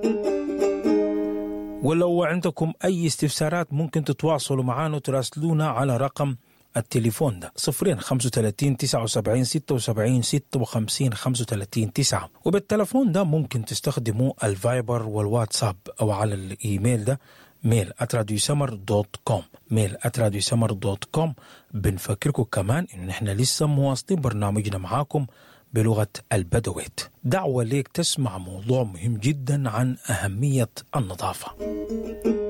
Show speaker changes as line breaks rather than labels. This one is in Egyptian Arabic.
ولو عندكم أي استفسارات ممكن تتواصلوا معنا وتراسلونا على رقم التليفون ده صفرين خمسة وتلاتين تسعة وسبعين ستة وسبعين ستة وخمسين خمسة وتلاتين تسعة وبالتلفون ده ممكن تستخدموا الفايبر والواتساب أو على الإيميل ده ميل اتراديوسمر دوت كوم ميل اتراديوسمر دوت كوم بنفكركم كمان إن إحنا لسه مواصلين برنامجنا معاكم بلغة البدويت دعوة ليك تسمع موضوع مهم جدا عن أهمية النظافة